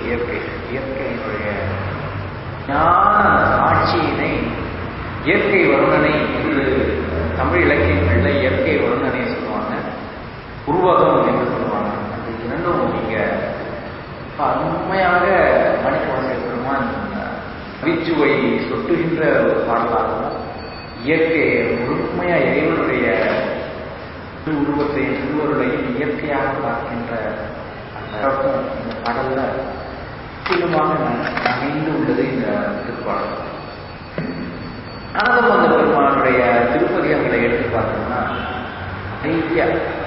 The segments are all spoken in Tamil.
இயற்கை இயற்கையினுடைய ஞான சாட்சியினை இயற்கை வருணனை என்று தமிழ் இலக்கியங்களில் இயற்கை வருணனை சொல்லுவாங்க உருவகம் என்று சொல்லுவாங்க அந்த இரண்டும் நீங்க அருமையாக மணிக்கவாசக பெருமான் நகைச்சுவை சொட்டுகின்ற ஒரு பாடலாகவும் இயற்கை முழுமையா இறைவனுடைய உருவத்தை திருவருளையும் இயற்கையாக பார்க்கின்ற அந்த சிறப்பும் இந்த பாடல்ல முற்றிலுமாக அமைந்து உள்ளது இந்த திருப்பாடல் ஆனந்தமந்த பெருமானுடைய திருப்பதிகங்களை எடுத்து பார்த்தோம்னா நிறைய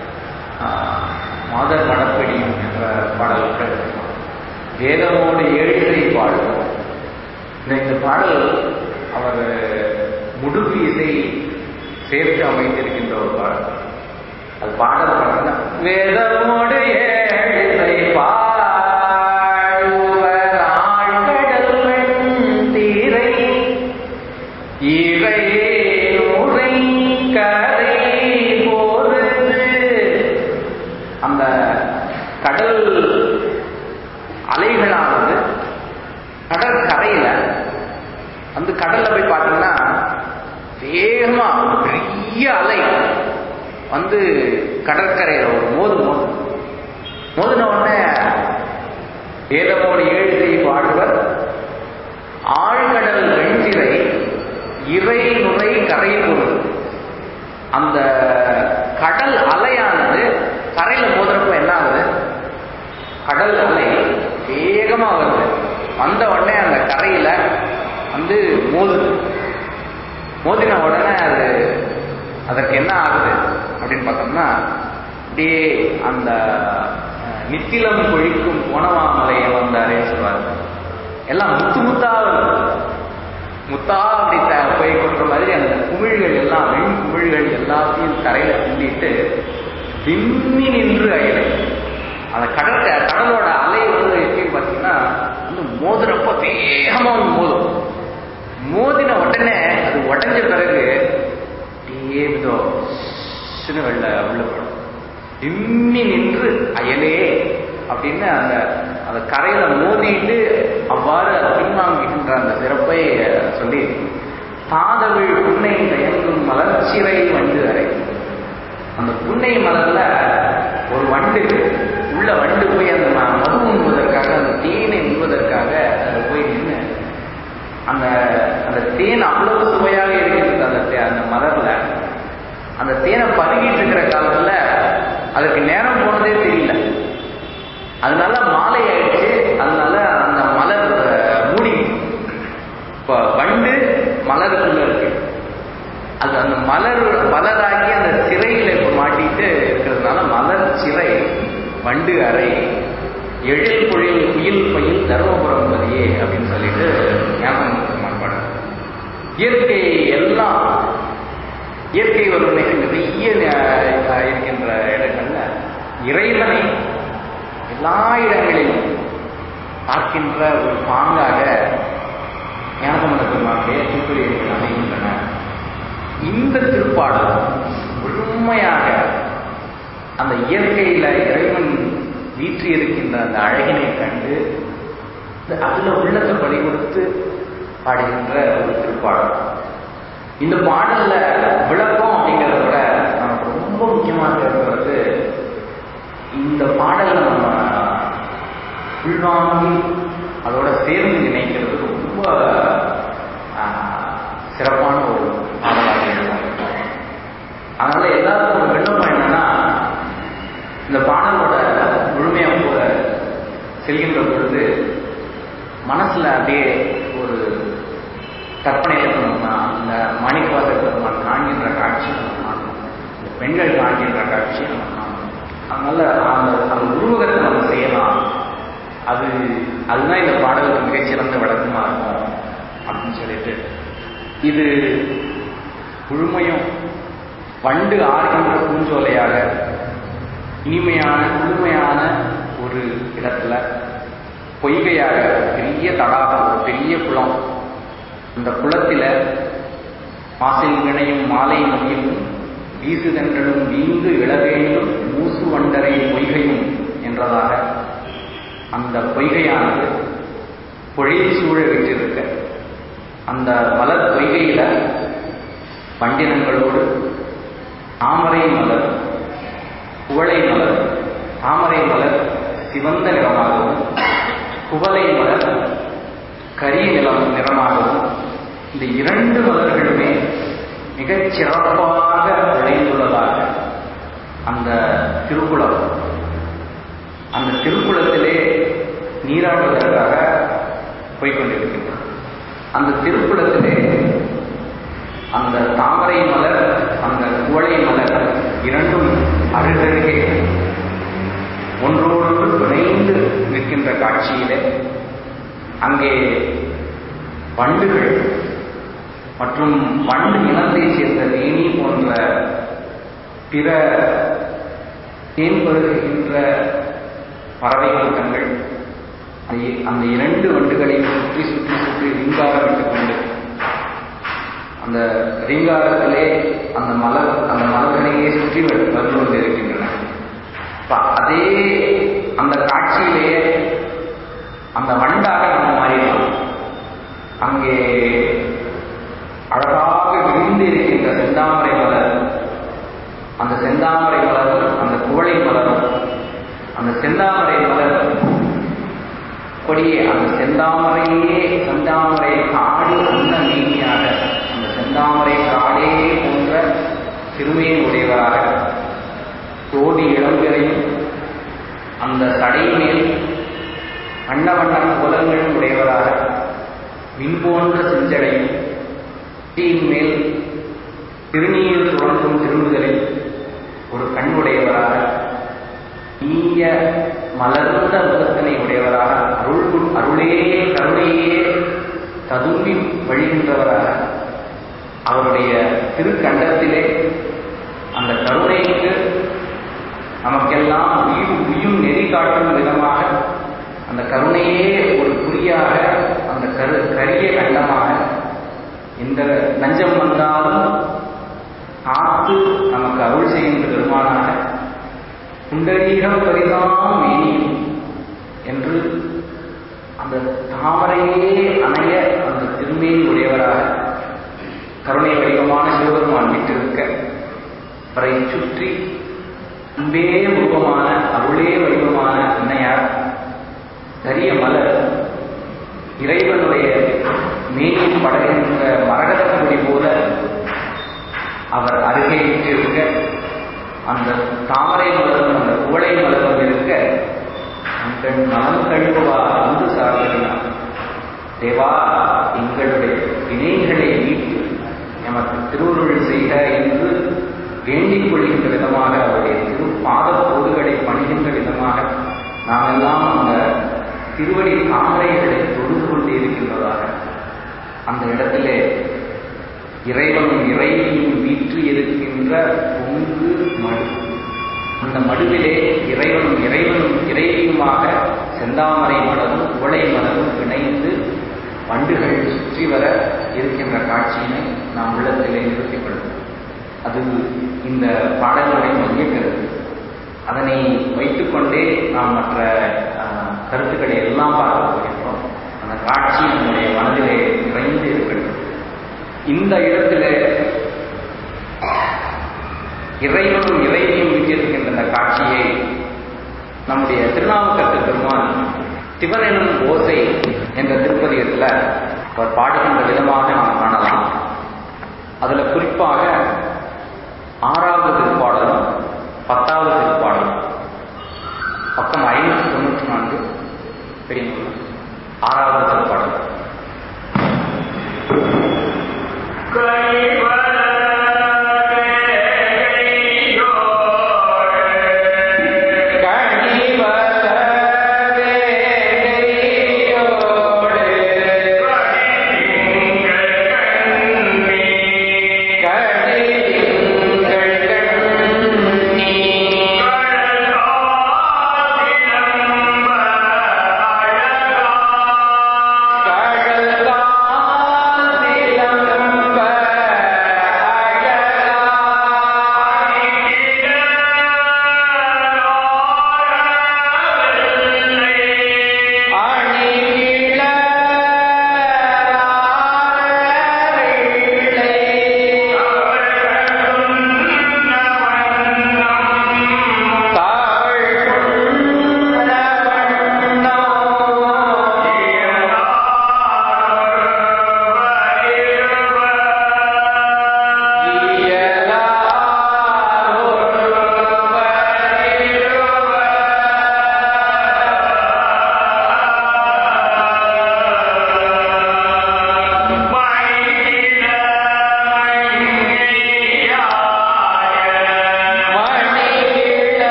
மாதர் மடப்படியும் என்ற பாடல் கூட எடுத்துக்கலாம் வேதமோடு ஏழிலை பாடுவோம் இந்த இந்த பாடல் அவர் முடுகு இசை சேர்த்து அமைத்திருக்கின்ற ஒரு பாடல் அது பாடல் பாடல் வேதமோடு ஏழிலை பாடுவர் ஆழ்கடல் தீரை இறை உரை கரை போறது அந்த கடல் அலைகளானது கடற்கரையில அந்த கடல்ல போய் பார்த்தீங்கன்னா வேகமா பெரிய அலை வந்து கடற்கரையில ஒரு மோது மோது மோதின உடனே வேதமோடு ஏழு பாடுவர் ஆழ்கடல் வெண்திரை இறை நுரை கரை பொருள் அந்த கடல் அலையானது கரையில மோதுறப்ப என்ன ஆகுது கடல் அலை வேகமா வருது வந்த உடனே அந்த கரையில வந்து மோதுது மோதின உடனே அது அதற்கு என்ன ஆகுது அப்படின்னு பார்த்தோம்னா அப்படியே அந்த நித்திலம் கொழிக்கும் கோணவாமலையை வந்தாரே சொல்வாங்க எல்லாம் முத்து முத்தா வருது முத்தா அப்படி போய் கொன்ற மாதிரி அந்த குமிழ்கள் எல்லாம் வெண் குமிழ்கள் எல்லாத்தையும் தரையில துண்டிட்டு விம்மி நின்று அயலை அந்த கடற்க கடலோட அலை வந்து எப்படின்னு பார்த்தீங்கன்னா வந்து மோதுறப்ப வேகமா வந்து மோதும் மோதின உடனே அது உடஞ்ச பிறகு அப்படியே இதோ சின்ன வெள்ள உள்ள போடும் விம்மி நின்று அயலே அப்படின்னு அந்த அந்த கரையில மோதிட்டு அவ்வாறு பின்வாங்குகின்ற அந்த சிறப்பை சொல்லி தாதவிழ் புன்னை தயங்கும் மலர்ச்சிறை வண்டு அறை அந்த புன்னை மலர்ல ஒரு வண்டு உள்ள வண்டு போய் அந்த மது உண்பதற்காக அந்த தேனை உண்பதற்காக அது போய் நின்று அந்த அந்த தேன் அவ்வளவு சுவையாக இருக்கிறது அந்த அந்த மலர்ல அந்த தேனை பருகிட்டு இருக்கிற காலத்துல அதுக்கு நேரம் போனதே தெரியல அதனால மாலை ஆயிடுச்சு அதனால அந்த மலர் மூடி இப்ப வண்டு மலருக்குள்ள இருக்கு அது அந்த மலர் மலராகி அந்த சிறையில இப்ப மாட்டிட்டு இருக்கிறதுனால மலர் சிறை வண்டு அறை எழில் பொழில் குயில் பயில் தர்மபுரம் பதியே அப்படின்னு சொல்லிட்டு ஞாபகம் பாடம் இயற்கை எல்லாம் இயற்கை வறுமை நிறைய இருக்கின்ற இடங்கள்ல இறைவனை எல்லா இடங்களிலும் பார்க்கின்ற ஒரு பாங்காக ஞானசம்பந்த பெருமானுடைய திருப்பதிகள் அமைகின்றன இந்த திருப்பாடல் முழுமையாக அந்த இயற்கையில இறைவன் வீற்றி இருக்கின்ற அந்த அழகினை கண்டு அதுல உள்ளத்தை பலி கொடுத்து பாடுகின்ற ஒரு திருப்பாடல் இந்த பாடல்ல விளக்கம் அப்படிங்கிறத விட நமக்கு ரொம்ப முக்கியமாக இருக்கிறது இந்த பாடலை நம்ம உள்வாங்கி அதோட சேர்ந்து நினைக்கிறது ரொம்ப சிறப்பான ஒரு பாடலாக இருக்கும் அதனால எல்லாருக்கும் ஒரு விண்ணப்பம் என்னன்னா இந்த பாடலோட முழுமையா கூட செல்கின்ற பொழுது மனசுல அப்படியே ஒரு கற்பனை பண்ணணும்னா இந்த மாணிக்கவாச பெருமான் காண்கின்ற காட்சி நம்ம காணணும் இந்த பெண்கள் காண்கின்ற காட்சி நம்ம காணணும் அதனால அந்த அந்த உருவகத்தை நம்ம செய்யலாம் அது அதுதான் இந்த பாடலுக்கு மிகச்சிறந்த விளக்கமா இருக்கும் அப்படின்னு சொல்லிட்டு இது முழுமையும் வண்டு ஆறுகின்ற பூஞ்சோலையாக இனிமையான முழுமையான ஒரு இடத்துல பொய்கையாக பெரிய தடாகம் ஒரு பெரிய குளம் அந்த குளத்தில மாசில் வினையும் மாலை மதியமும் வீசுதன்றலும் வீங்கு இளவேலும் மூசு வண்டரை பொய்கையும் என்றதாக அந்த பொய்கையானது பொழில் சூழ விட்டிருக்க அந்த மலர் பொய்கையில வண்டினங்களோடு தாமரை மலர் குவளை மலர் தாமரை மலர் சிவந்த நிறமாகவும் குவளை மலர் கரிய நிலம் நிறமாகவும் இந்த இரண்டு மலர்களுமே மிகச் சிறப்பாக விளைந்துள்ளதாக அந்த திருக்குளம் அந்த திருக்குளத்திலே நீராடுவதற்காக போய்கொண்டிருக்கின்றோம் அந்த திருக்குளத்திலே அந்த தாமரை மலர் அந்த குவளை மலர் இரண்டும் அருகருகே ஒன்றோடு இணைந்து நிற்கின்ற காட்சியிலே அங்கே வண்டுகள் மற்றும் வண்டு இனத்தைச் சேர்ந்த தேனி போன்ற பிற தேன் பருகுகின்ற பறவை கூட்டங்கள் அந்த இரண்டு வண்டுகளையும் சுற்றி சுற்றி சுற்றி ரீங்காரமிட்டுக் கொண்டு அந்த ரீங்காரத்திலே அந்த மலர் அந்த மலர்களையே சுற்றி வந்து கொண்டிருக்கின்றன அதே அந்த காட்சியிலேயே அந்த வண்டாக நம்ம மாறிடலாம் அங்கே அழகாக விரிந்து இருக்கின்ற செந்தாமரை மலர் அந்த செந்தாமரை மலரும் அந்த குவளை மலரும் அந்த செந்தாமரை மலர் கொடியே அந்த செந்தாமரையே செந்தாமரை காடு அந்த மீனியாக அந்த செந்தாமரை காடே போன்ற சிறுமையை உடையவராக தோடி இளம்பெறையும் அந்த தடை மேல் வண்ண வண்ண கோலங்களும் உடையவராக மின் போன்ற செஞ்சடையும் தீயின் மேல் திருநீர் சுழன்றும் திரும்புதலில் ஒரு கண் உடையவராக இனிய மலர்ந்த முகத்தினை உடையவராக அருள் அருளே கருணையே ததும்பி வழிகின்றவராக அவருடைய திருக்கண்டத்திலே அந்த கருணைக்கு நமக்கெல்லாம் உயிர் உயும் நெறி காட்டும் விதமாக அந்த கருணையே ஒரு குறியாக அந்த கரு கரிய கண்டமாக இந்த நஞ்சம் வந்தாலும் காத்து நமக்கு அருள் செய்கின்ற பெருமானாக குண்டரீகம் பரிதாம் மேனியும் என்று அந்த தாமரையே அணைய அந்த திருமேனி உடையவராக கருணை வடிவமான சிவபெருமான் விட்டிருக்க அவரை சுற்றி அன்பே உருவமான அருளே வடிவமான அன்னையார் கரிய மலர் இறைவனுடைய மேனியில் படகின்ற மரகதப்பொடி போல அவர் அருகே இருக்க அந்த தாமரை மலரும் அந்த குவளை மலரும் இருக்க உங்கள் மனம் கழுவா அன்பு சார்பினார் தேவா எங்களுடைய வினைகளை மீட்டு எமக்கு திருவுருள் செய்க என்று வேண்டிக் கொள்கின்ற விதமாக அவருடைய திருப்பாத போதுகளை பணிகின்ற விதமாக நாம் எல்லாம் அந்த திருவடி தாமரைகளை தொழுது கொண்டு இருக்கின்றதாக அந்த இடத்திலே இறைவனும் இறைவியும் வீற்று இருக்கின்ற பொங்கு மடு அந்த மடுவிலே இறைவனும் இறைவனும் இறைவியுமாக செந்தாமரை மலரும் குவளை மலரும் இணைந்து வண்டுகள் சுற்றி வர இருக்கின்ற காட்சியினை நாம் உள்ளத்திலே நிறுத்திக் கொள்வோம் அது இந்த பாடல்களுடைய மையக்கருத்து அதனை வைத்துக்கொண்டே நாம் மற்ற கருத்துக்களை எல்லாம் பார்க்க போகின்றோம் அந்த காட்சி நம்முடைய மனதிலே நிறைந்து இருக்கட்டும் இந்த இடத்திலே இறைவனும் இறைவியும் விட்டிருக்கின்ற அந்த காட்சியை நம்முடைய திருநாவுக்கரசு பெருமான் சிவனெனும் ஓசை என்ற திருப்பதிகத்தில் அவர் பாடுகின்ற விதமாக நாம் காணலாம் அதுல குறிப்பாக ஆறாவது திருப்பாடலும் பத்தாவது திருப்பாடலும் பக்கம் ஐநூற்றி தொண்ணூற்றி நான்கு பெரிய ஆறாவது திருப்பாடல் கண்ணிகள்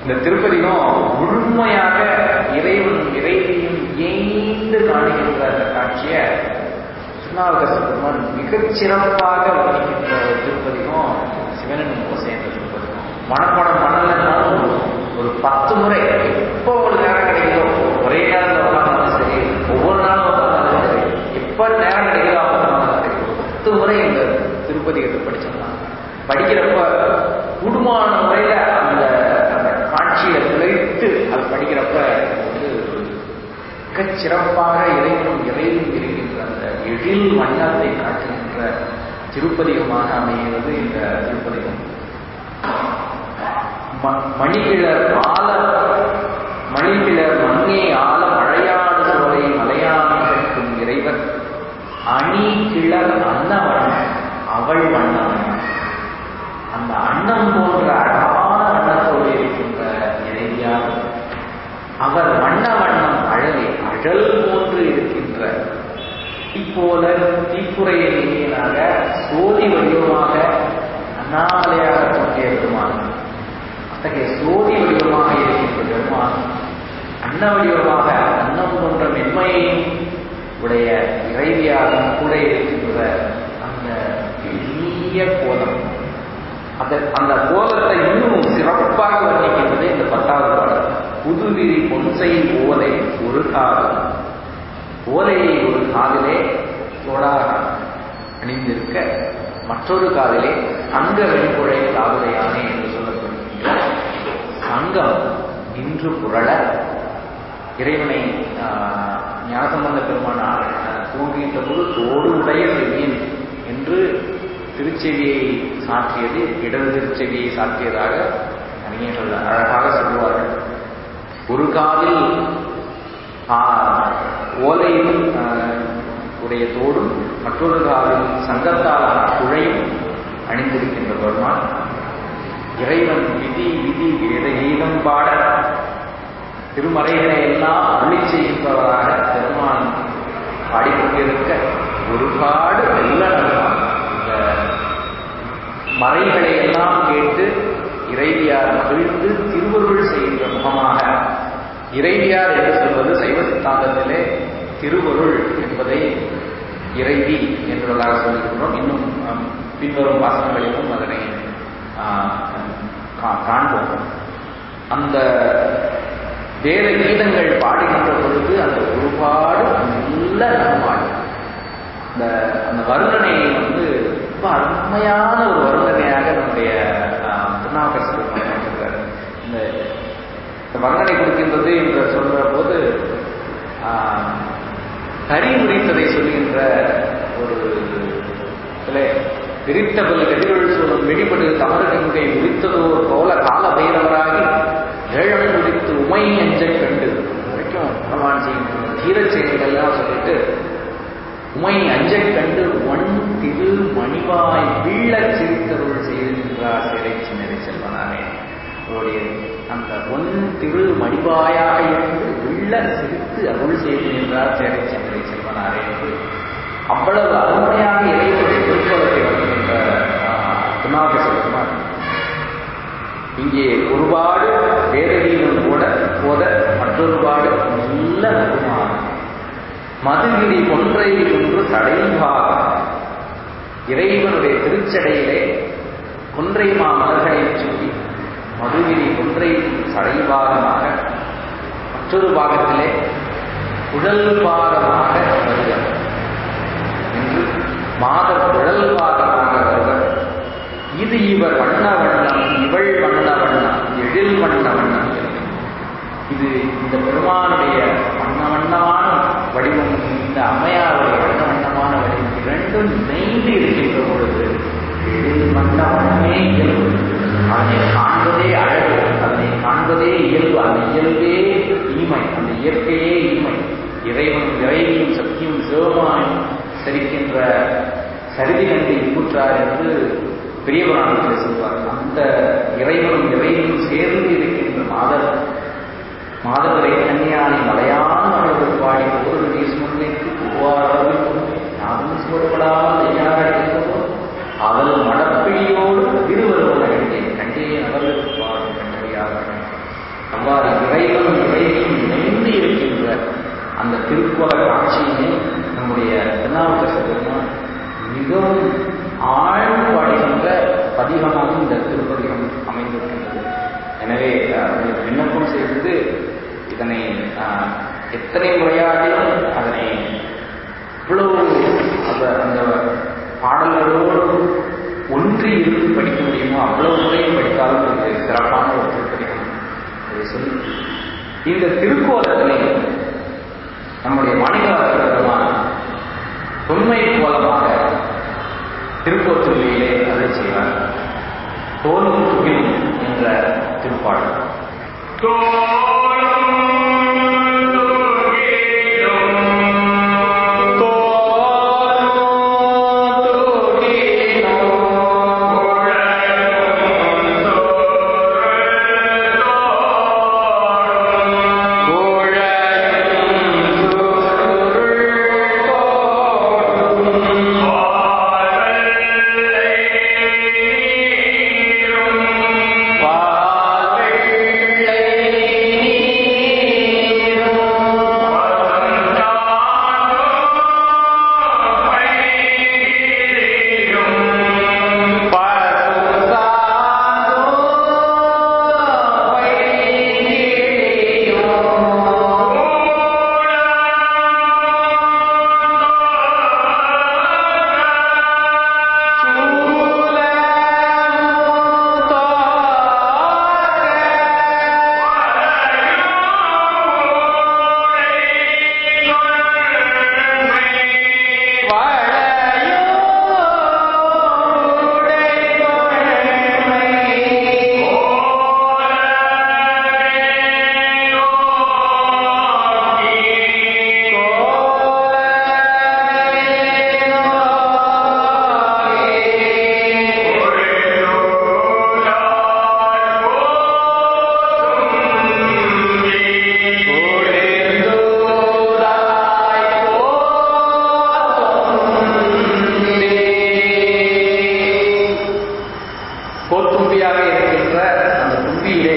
இந்த திருப்பதியும் முழுமையாக இறைவன் இறைவியும் ஏந்து காணுகின்ற அந்த காட்சியை திருநாவுக்கரசு பெருமான் மிகச் சிறப்பாக வர்ணிக்கின்ற ஒரு திருப்பதியும் சிவனும் சேர்ந்த திருப்பதியும் மனப்பாடம் பண்ணலன்னாலும் ஒரு- ஒரு பத்து முறை எப்போ ஒரு நேரம் கிடைக்குதோ ஒரே நேரத்தில் உட்காந்தாலும் சரி ஒவ்வொரு நாளும் உட்காந்தாலும் சரி எப்போ நேரம் கிடைக்குதோ அப்போ உட்காந்தாலும் சரி ஒரு பத்து முறை இந்த திருப்பதிகத்தை படிச்சோம்னா படிக்கிறப்ப குடும்பமான முறையில் அந்த அந்த காட்சியை துளைத்து அது படிக்கிறப்ப வந்து ஒரு மிகச் சிறப்பாக இறைவனும் இறைவனும் இருக்கின்ற அந்த எழில் வண்ணத்தை காட்டுகின்ற திருப்பதிகமாக அமைகிறது இந்த திருப்பதிகம் ம- மணிகிழர் ஆல மணிகிழர் மண்ணே ஆல மழையாடு சோலை மலையான் கட்டும் இறைவர் அணி கிளர் அன்னவண்ணம் அவள் வண்ணம் அந்த அன்னம் போன்ற அழகான வண்ணத்தோடு இருக்கின்ற இறைவியார் அவர் வண்ண வண்ணம் அழகை அழல் போன்று இருக்கின்ற தீப்போல தீப்புரையினாக சோதி வடிவமாக அண்ணாமலையாக தோன்றிய பெருமான் அத்தகைய சோதி வடிவமாக இருக்கின்ற பெருமான் அன்ன வடிவமாக அன்னம் போன்ற மென்மையையும் உடைய இறைவியாக கூட இருக்கின்ற அந்த எளிய கோலம் அந்த அந்த கோலத்தை இன்னும் சிறப்பாக வர்ணிக்கின்றது இந்த பத்தாவது பாடல் புதுவிரி பொன்சை ஓலை ஒரு காலம் ஓலையை ஒரு காதிலே தோடாக அணிந்திருக்க மற்றொரு காதிலே அங்க வெளிப்புழை காதுடையானே என்று சொல்லப்படுகின்ற சங்கம் நின்று புரள இறைவனை ஆஹ், ஞானசம்பந்த பெருமானார் ஆஹ், தோன்றுகின்ற போது தோடு உடைய செவியன் என்று திருச்செவியை சாற்றியது இடது திருச்செவியை சாற்றியதாக அறிஞர்கள் அழகாக சொல்லுவார்கள் ஒரு காதில் ஆஹ், ஓலை ஆஹ், உடைய தோடும் மற்றொரு காதில் சங்கத்தாலான குழையும் அணிந்திருக்கின்ற பெருமான் இறைவன் விதி விதி வேத கீதம் பாட திருமறைகளை எல்லாம் அருளி செய்கின்றவராக பெருமான் பாடிக்கொண்டிருக்க ஒருபாடு வெள்ள நடனம் இந்த மறைகளை எல்லாம் கேட்டு இறைவியார் மகிழ்ந்து திருவருள் செய்கின்ற முகமாக இறைவியார் என்று சொல்வது சைவ சித்தாந்தத்திலே திருவருள் என்பதை இறைவி என்பதாக சொல்லியிருக்கிறோம் இன்னும் ஆம், பின்வரும் வாசகங்களிலும் அதனை ஆ, கா- காண்போம் அந்த வேத கீதங்கள் பாடுகின்ற பொழுது அந்த ஒருபாடு நல்ல நடமாடு அந்த அந்த வர்ணனை வந்து ரொம்ப அருமையான ஒரு வர்ணனையாக நம்முடைய திருநாவுக்கரசு பெருமான் கொடுத்திருக்காரு. இந்த இந்த வர்ணனை கொடுக்கின்றது என்று சொல்ற போது ஆஹ், கரி உரித்ததை சொல்கின்ற ஒரு சில விரித்தபல் கதிரொள் சூழல் வெளிப்படு தமறு கங்கை உரித்ததோர் போல கால பைரவராகி ஏழம் குறித்து உமை அஞ்சல் கண்டு இது வரைக்கும் பகவான் செய்கின்ற தீரச் செயல்கள்லாம் சொல்லிட்டு உமை அஞ்சல் கண்டு ஒன் திரு மணிவாய் வீழச் சிரித்தருள் செய்திருக்கிறார் சிறை சின்னரை செல்வனானே அவருடைய அந்த பொன் திரு மணிவாயாக இருந்து உள்ள சிரித்து அருள் செய்து நின்றார் சேரை சென்னை செல்வனாரே என்று அவ்வளவு அருமையாக இறைவனுடைய திருக்குறளை வருகின்ற திருநாக செல்வனார் இங்கே ஒருபாடு வேதகீதம் கூட போத மற்றொருபாடு நல்ல நகுமாறு மதுகிரி ஒன்றை ஒன்று தடைவாக இறைவனுடைய திருச்சடையிலே கொன்றை மாமலர்களை சொல்லி மதுகிரி ஒன்றை தடைபாகமாக மற்றொரு பாகத்திலே குழல் பாகமாக வருவர் என்று மாத குழல் பாகமாக வருவர் இது இவர் வண்ண வண்ணம் இவள் வண்ண வண்ணம் எழில் வண்ண வண்ணம் இது இந்த பெருமானுடைய வண்ண வண்ணமான வடிவம் இந்த அம்மையாருடைய வண்ண வண்ணமான வடிவம் இரண்டும் இணைந்து இருக்கின்ற பொழுது எழில் வண்ண வண்ணமே இயல்பு அதனை காண்பதே அழகு அதனை காண்பதே இயல்பு அந்த இயல்பே இனிமை அந்த இயற்கையே இனிமை இறைவனும் இறைவியும் சக்தியும் சிவமாயும் சரிக்கின்ற சரிதி கண்டு இன்புற்றார் என்று பெரிய புராணத்தில் சொல்வார் அந்த இறைவனும் இறைவியும் சேர்ந்து இருக்கின்ற மாதர் மாதவரை கன்னியானை மலையான அவர்கள் பாடி ஒரு நீசுமுன்னைக்கு பூவாரவில் யாரும் சூழப்படாமல் ஐயாக இருந்ததோ அவள் மடப்பிழியோடு திருவருவன கண்டே கண்டே அவர்களுக்கு பாடும் கண்டறியாக அவ்வாறு இறைவன் இறைவியும் இணைந்து இருக்கின்ற அந்த திருக்கோல காட்சியினை நம்முடைய திருநாவுக்கரச பெருமான் மிகவும் ஆழ்ந்து பாடுகின்ற பதிகமாகவும் இந்த திருப்பதிகம் அமைந்திருக்கின்றது எனவே அஹ், உங்களுக்கு விண்ணப்பம் செய்வது இதனை அஹ், எத்தனை முறையாகிலும் அதனை இவ்வளவு அந்த அந்த பாடல்களோடு ஒன்றி இருந்து படிக்க முடியுமோ அவ்வளவு முறையும் படித்தாலும் இது சிறப்பான ஒரு திருப்பதிகம் அதை சொல்லி இந்த திருக்கோலத்தினை நம்முடைய மாணிக்கவாசகருமான தொன்மை கோலமாக திருக்கோத்திலே அதை செய்வார் தோலும் துகில் என்ற திருப்பாடல் கோத்தும்பியாக இருக்கின்ற அந்த தும்பியிலே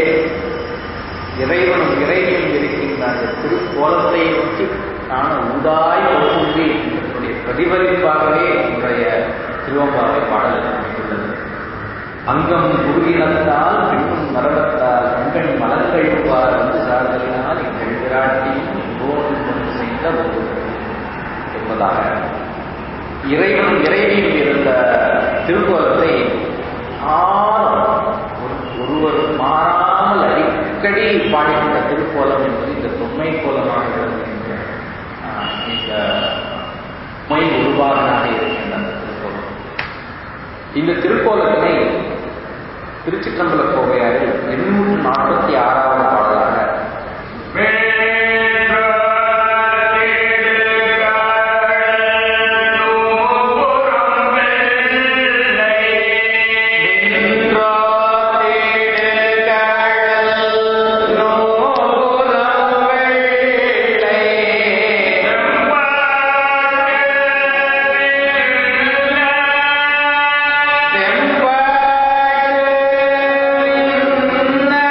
இறைவனும் இறைவியும் இருக்கின்ற அந்த திருக்கோலத்தை நோக்கி காண உதாய் கோத்தும்பி என்பதனுடைய பிரதிபலிப்பாகவே இன்றைய திருவம்பாவை பாடல் அமைந்துள்ளது அங்கம் குருகினத்தால் பெண்ணும் மரபத்தால் உங்கள் மலர் கழிவார் வந்து சார்தலினால் எங்கள் விராட்டியும் எங்கோடு கொண்டு செய்த ஒரு என்பதாக இறைவன் இறைவியும் இருந்த திருக்கோலத்தை ஆழம் ஒரு ஒருவர் மாறாமல் அடிக்கடி பாடுகின்ற திருக்கோலம் என்பது இந்த தொன்மை கோலமாக விளங்குகின்ற ஆஹ், இந்த மை உருவாகனாக இருக்கின்ற அந்த திருக்கோலம் இந்த திருக்கோலத்தினை திருச்சிற்றம்பல கோவையாரில் எண்ணூற்று நாற்பத்தி ஆறாவது பாடலாக செம்பாட்டு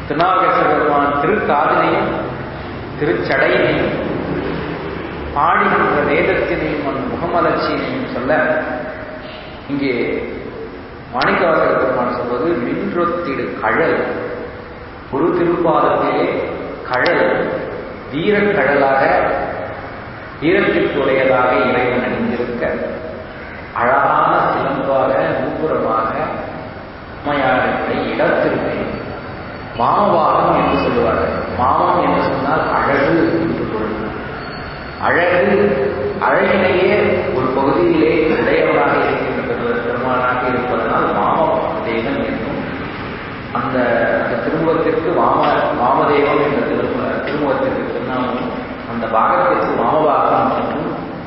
திருநாவுக்கரசர் பெருமான் திருக்காதினையும் திருச்சடையினையும் பாடுகின்ற வேதத்தினையும் அந்த முகமலர்ச்சியினையும் சொல்ல இங்கே மாணிக்கவாசகர் பெருமான் சொல்வது நின்றொத்திடு கழல் ஒரு திருப்பாதத்திலே கழல் வீரக்கழலாக வீரத்திற்குடையதாக இறைவன் அணிந்திருக்க அழகான சிலம்பாக நூபுரமாக உண்மையாளர்களை இடத்திற்கு மாமவாகம் என்று சொல்லுவார்கள் மாமம் என்று சொன்னால் அழகு என்று பொருள் அழகு அழகிலேயே ஒரு பகுதியிலே உடையவராக இருக்கின்ற பெருமானாக இருப்பதனால் மாம தேவன் என்றும் அந்த அந்த திருமுகத்திற்கு வாம வாமதேவம் என்ற திருமுக திருமுகத்திற்கு திருநாமம் அந்த பாகத்திற்கு வாமபாகம் என்றும்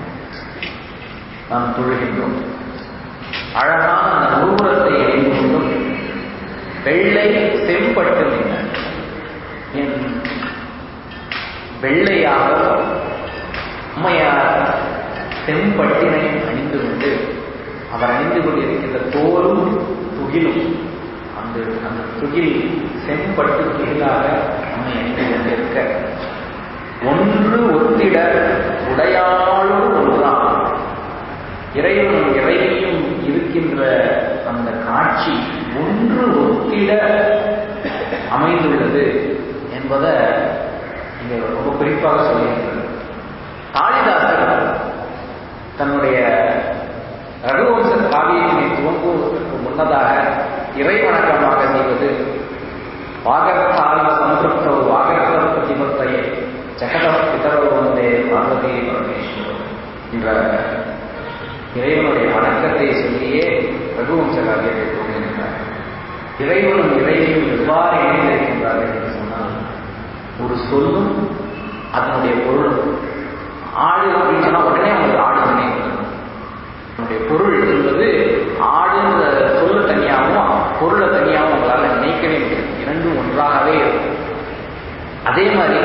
நாம் தொழுகின்றோம் அழகான அந்த நூபுரத்தை எரிந்து கொண்டும் வெள்ளை செம்பட்டு நின்ற என் வெள்ளையாக அம்மையார் செம்பட்டினை அணிந்து கொண்டு அவர் அணிந்து கொண்டிருக்கின்ற தோலும் துகிலும் அந்த அந்த துகில் செம்பட்டு துகிலாக அம்மை அணிந்து கொண்டிருக்க ஒன்று ஒத்திட உடையாளோடு ஒன்றாம் இறைவனும் இறைவியும் இருக்கின்ற அந்த காட்சி ஒன்று ஒத்திட அமைந்துள்ளது என்பதை இங்க ரொம்ப குறிப்பாக சொல்லியிருக்கிறது காளிதாசர் தன்னுடைய ரகுவம்ச காவியத்தினை துவங்குவதற்கு முன்னதாக இறைவணக்கமாக செய்வது வாகர்த்தால் சம்பிருப்தோ வாகர்த்த பிரதிபத்தையே ஜெகத பிதரோ வந்தே பார்வதி பரமேஸ்வரர் என்ற இறைவனுடைய வணக்கத்தை சொல்லியே ரகுவம்ச காவியத்தை துவங்குகின்றார் இறைவனும் இறைவியும் எவ்வாறு இணைந்திருக்கின்றார்கள் என்று சொன்னால் ஒரு சொல்லும் அதனுடைய பொருளும் ஆடு அப்படின்னு சொன்னா உடனே அவங்களுக்கு ஆடு நினைவு அதனுடைய பொருள் என்பது ஆடுன்ற சொல்ல தனியாகவும் பொருளை தனியாகவும் உங்களால் நினைக்கவே முடியாது இரண்டும் ஒன்றாகவே இருக்கும் அதே மாதிரி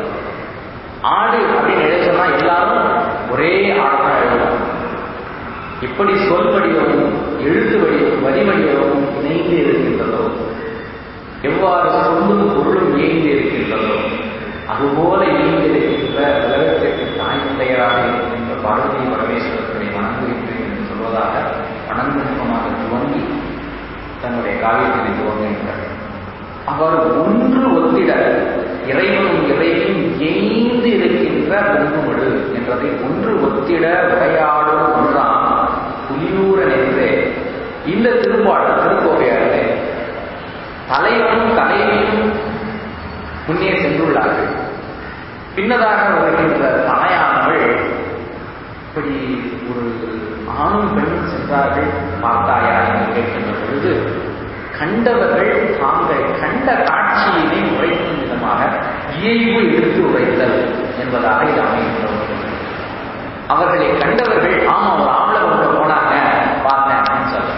ஆடு அப்படின்னு எழுத சொன்னா எல்லாரும் ஒரே ஆடு தான் எழுதுவாங்க எப்படி சொல் வடிவமும் எழுத்து வடிவம் வரி வடிவமும் இணைந்து இருக்கின்றதோ எவ்வாறு சொல்லும் பொருளும் இயங்கி இருக்கின்றதோ அதுபோல இயங்கி இருக்கின்ற உலகத்திற்கு தாய் தந்தையராக இருக்கின்ற பார்வதி பரமேஸ்வரத்தினை வணங்குகின்றேன் என்று சொல்வதாக வணங்கு முகமாக துவங்கி தன்னுடைய காவியத்தினை துவங்குகின்றார் அவர் ஒன்று ஒத்திட இறைவனும் இறைவனும் எய்ந்து இருக்கின்ற பொங்குமடு என்றதை ஒன்று ஒத்திட உரையாடும் ஒன்றாம் புலியூரன் என்று இந்த திருப்பாடல் திருக்கோவையாரிலே தலைவனும் தலைவியும் முன்னே சென்றுள்ளார்கள் பின்னதாக வருகின்ற தாயானவள் இப்படி ஒரு ஆணும் பெண்ணும் சென்றார்கள் பார்த்தாயா என்று கேட்கின்ற பொழுது கண்டவர்கள் தாங்கள் கண்ட காட்சியினை உரைக்கும் விதமாக இயல்பு எடுத்து உரைத்தல் என்பதாக இது அமைகின்றது அவர்களை கண்டவர்கள் ஆமா ஒரு ஆம்பளை கொண்டு போனாங்க பார்த்தேன் அப்படின்னு சொல்றாங்க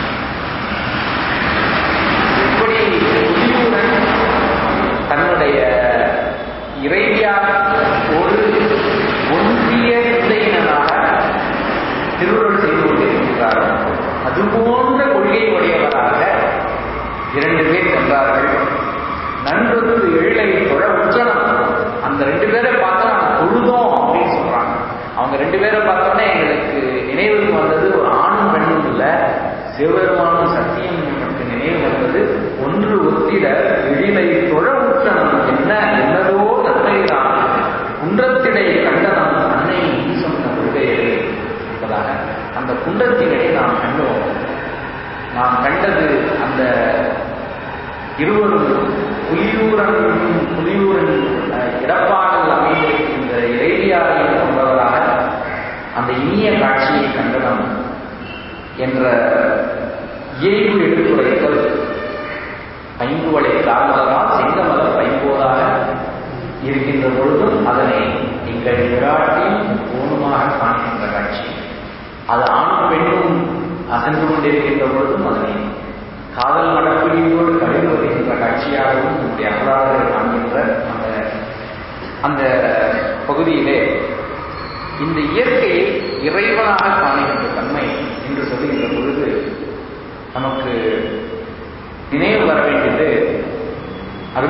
எப்படி புலியூரன் தன்னுடைய இறைவியார் ஒரு ஒன்றிய சிந்தையினராக திருவுருள் செய்து கொண்டிருக்கிறார்கள் அதுபோன்ற கொள்கை உடையவராக இரண்டு பேர் சென்றார்கள் நன்றொரு எழிலை தொழ உச்சனம் அந்த ரெண்டு பேரை பார்த்தா நாங்கள் தொழுதோம் அப்படின்னு சொல்றாங்க அவங்க ரெண்டு பேரை பார்த்தோன்னே எங்களுக்கு நினைவுக்கு வந்தது ஒரு ஆணும் பெண்ணும் இல்லை சிவபெருமானும் சத்தியம் நமக்கு நினைவு வந்தது ஒன்று ஒத்திட எழிலை தொழ உச்சனம் என்ன என்னதோ நன்மைதான் குன்றத்திடை கண்டனம் அன்னை நீ சொன்ன கொள்கையது என்பதாக அந்த குன்றத்தினை நாம் கண்டோம் நாம் கண்டது அந்த இருவரும் புலியூரன் புலியூரன் இடப்பாடல் அமைந்திருக்கின்ற இறைவியாரை கொண்டவராக அந்த இனிய காட்சியை கண்டனம் என்ற இயல்பு எடுத்துரைத்தல் ஐந்துவளை கால்மலரால் செங்கமலர் பைம்போதாக இருக்கின்ற பொழுதும் அதனை எங்கள் விராட்டியும் பூர்ணமாக காண்கின்ற காட்சி அது ஆணும் பெண்ணும் அசைந்து கொண்டிருக்கின்ற பொழுதும் அதனை காதல் மடப்பிடியோடு கழிவு வருகின்ற காட்சியாகவும் நம்முடைய அபராதர்கள் காண்கின்ற அந்த அந்த பகுதியிலே இந்த இயற்கையை இறைவனாக காணுகின்ற தன்மை என்று சொல்லுகின்ற பொழுது நமக்கு நினைவு வர வேண்டியது அது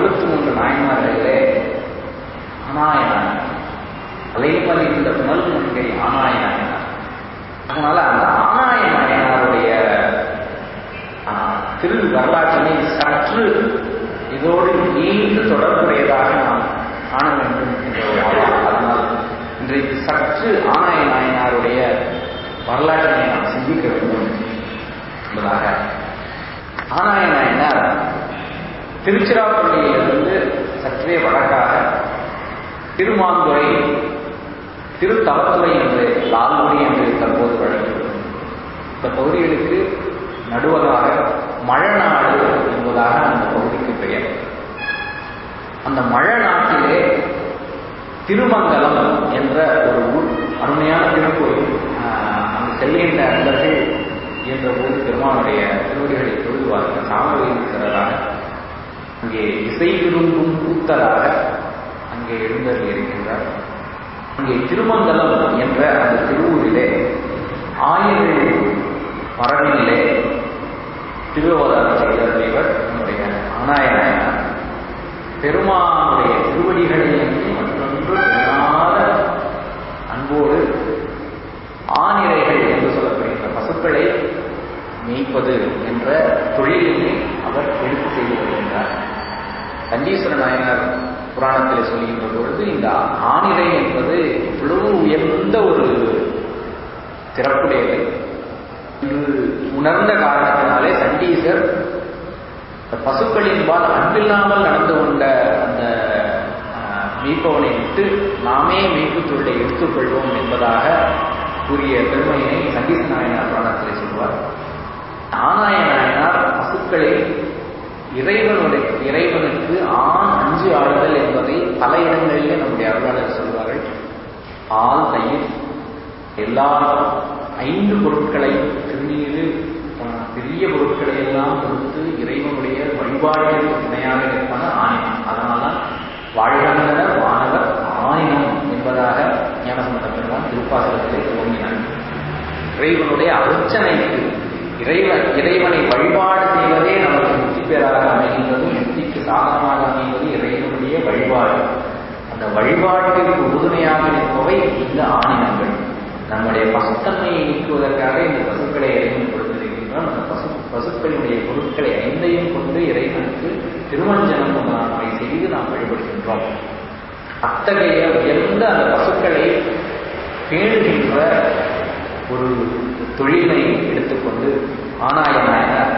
நாயன்மார்களிலே ஆனாயனான் அலைமலி இந்த புனல் மங்கை ஆனாயனாயனார் அதனால அந்த ஆனாய நாயனாருடைய திரு வரலாற்றினை சற்று இதோடு நீண்டு தொடர்புடையதாக நாம் காண வேண்டும் என்ற ஒரு ஆவல் அதனால் இன்றைக்கு சற்று ஆனாய நாயனாருடைய வரலாற்றினை நாம் சிந்திக்க வேண்டும் என்பதாக ஆனாய நாயனார் திருச்சிராப்பள்ளியிலிருந்து சற்றே வடக்காக திருமாந்துறை திருத்தவத்துறை என்று லால்குடி என்று தற்போது வழங்கப்படும் இந்த பகுதிகளுக்கு நடுவதாக மழநாடு என்பதாக அந்த பகுதிக்கு பெயர் அந்த மழநாட்டிலே திருமங்கலம் என்ற ஒரு ஊர் அருமையான திருக்கோயில் அங்கு செல்கின்ற அன்பர்கள் என்ற போது பெருமானுடைய திருவடிகளை தொழுவார்கள் சாமவேலீஸ்வரராக அங்கே இசை விரும்பும் கூத்தராக அங்கே எழுந்தருள் இருக்கின்றார் அங்கே திருமங்கலம் என்ற அந்த திருவூரிலே ஆயிரம் மரபிலே திருவதாரம் செய்த தலைவர் நம்முடைய ஆனாயனாயனார் பெருமானுடைய திருவடிகளை அன்றி மற்றொன்று பெறாத அன்போடு ஆனிரைகள் என்று சொல்லப்படுகின்ற பசுக்களை மேய்ப்பது என்ற தொழிலினை அவர் எடுத்து செய்து வருகின்றார் கண்டீஸ்வர நாயனார் புராணத்தில் சொல்கின்ற பொழுது இந்த ஆனிரை என்பது இவ்வளவு உயர்ந்த ஒரு சிறப்புடையது என்று உணர்ந்த காரணத்தினாலே சண்டீசர் பசுக்களின்பால் அன்பில்லாமல் நடந்து கொண்ட அந்த மீட்பவனை விட்டு நாமே மீட்பு தொழிலை எடுத்துக்கொள்வோம் என்பதாக கூறிய பெருமையினை சண்டீச நாயனார் புராணத்தில் சொல்வார் ஆனாய நாயனார் பசுக்களை இறைவனுடைய இறைவனுக்கு ஆண் அஞ்சு ஆடுதல் என்பதை பல இடங்களிலே நம்முடைய அருளாளர் சொல்வார்கள் ஆள் தயிர் எல்லா ஐந்து பொருட்களை திருநீரு பெரிய பொருட்களை எல்லாம் கொடுத்து இறைவனுடைய வழிபாடுகளுக்கு துணையாக இருப்பன ஆணினம் அதனால்தான் வாழ்கின்ற வானவர் ஆணினம் என்பதாக ஞானசம்பந்த பெருமான் திருப்பாசலத்திலே துவங்கினார் இறைவனுடைய அர்ச்சனைக்கு இறைவன் இறைவனை வழிபாடு செய்வதே நமக்கு முக்தி பேராக அமைகின்றது முக்திக்கு சாதனமாக அமைவது இறைவனுடைய வழிபாடு அந்த வழிபாட்டிற்கு உறுதுணையாக இருப்பவை இந்த ஆணினங்கள் நம்முடைய பசுத்தன்மையை நீக்குவதற்காக இந்த பசுக்களை இறைவன் கொடுத்திருக்கின்றோம் அந்த பசு பசுக்களுடைய பொருட்களை ஐந்தையும் கொண்டு இறைவனுக்கு திருமஞ்சனம் முதலானவை செய்து நாம் வழிபடுகின்றோம் அத்தகைய உயர்ந்த அந்த பசுக்களை பேணுகின்ற ஒரு தொழிலை எடுத்துக்கொண்டு ஆனாய நாயனார்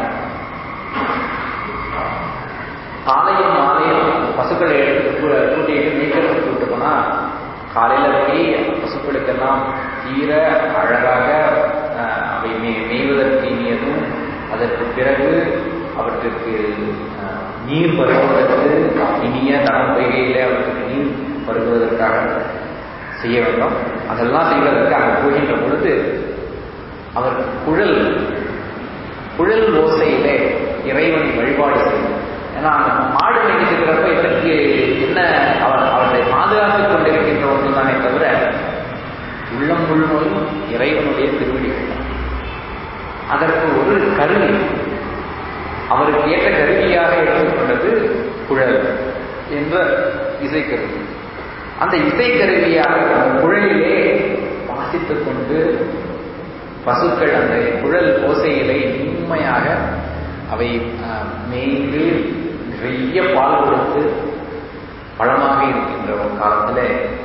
காலையும் மாலையும் பசுக்களை எடுத்து கூட்டிட்டு மேய்க்கிறதுக்கு கூட்டு போனா காலையில போய் பசுக்களுக்கெல்லாம் தீர அழகாக அவை மே மேய்வதற்கு இனியதும் அதற்கு பிறகு அவற்றுக்கு நீர் பருகுவதற்கு இனிய தடம் பொய்கையிலே அவற்றுக்கு நீர் பருகுவதற்காக செய்ய வேண்டும் அதெல்லாம் செய்வதற்கு அங்கே போகின்ற பொழுது அவர் குழல் குழல் ஓசையிலே இறைவனை வழிபாடு செய்யும் ஏன்னா அந்த மாடு மேய்ச்சிருக்கிறப்ப இவருக்கு என்ன அவர் அவர்களை பாதுகாத்துக் கொண்டிருக்கின்ற ஒன்று தானே தவிர உள்ளம் முழுவதும் இறைவனுடைய திருவடிகள் அதற்கு ஒரு கருவி அவருக்கு ஏற்ற கருவியாக எடுத்துக்கொண்டது குழல் என்ற இசைக்கருவி அந்த இசைக்கருவியாக குழலிலே வாசித்துக் கொண்டு பசுக்கள் அந்த குழல் ஓசையிலை உண்மையாக அவை மேய்ந்து நிறைய பால் கொடுத்து பழமாக இருக்கின்ற ஒரு காலத்தில்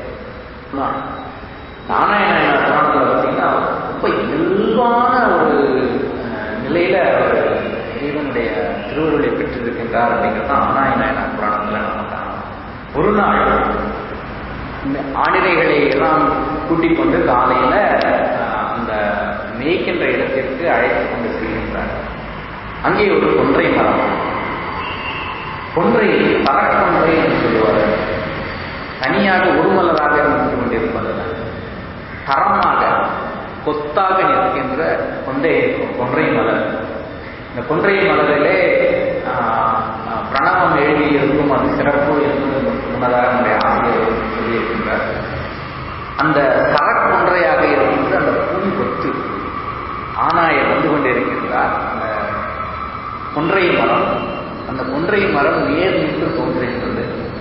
நாராயண புராணத்தில் பார்த்தீங்கன்னா ரொம்ப இயல்பான ஒரு நிலையில அவர் இறைவனுடைய திருவருளை பெற்றிருக்கின்றார் அப்படிங்கிறது தான் ஆனாயநாயன புராணத்தில் நம்ம காணலாம் ஒரு நாள் ஆணிரைகளை எல்லாம் கூட்டிக் கொண்டு காலையில அந்த மேய்க்கின்ற இடத்திற்கு அழைத்து கொண்டு செல்கின்றார் அங்கே ஒரு கொன்றை மரம் கொன்றை பறக்கொன்றை என்று சொல்லுவார்கள் தனியாக ஒரு மலராக இருந்து கொண்டிருப்பதல்ல தரமாக கொத்தாக நிற்கின்ற கொண்டை கொன்றை மலர் இந்த கொன்றை மலரிலே பிரணவம் எழுதியிருக்கும் அது சிறப்பு என்று முன்னதாக நம்முடைய ஆசிரியர் சொல்லியிருக்கின்றார் அந்த சரக்கொன்றையாக இருக்கின்ற அந்த பூமி கொத்து ஆனாயர் வந்து கொண்டிருக்கின்றார் அந்த கொன்றை மரம் அந்த கொன்றை மரம் நேர் நின்று தோன்றுகின்றது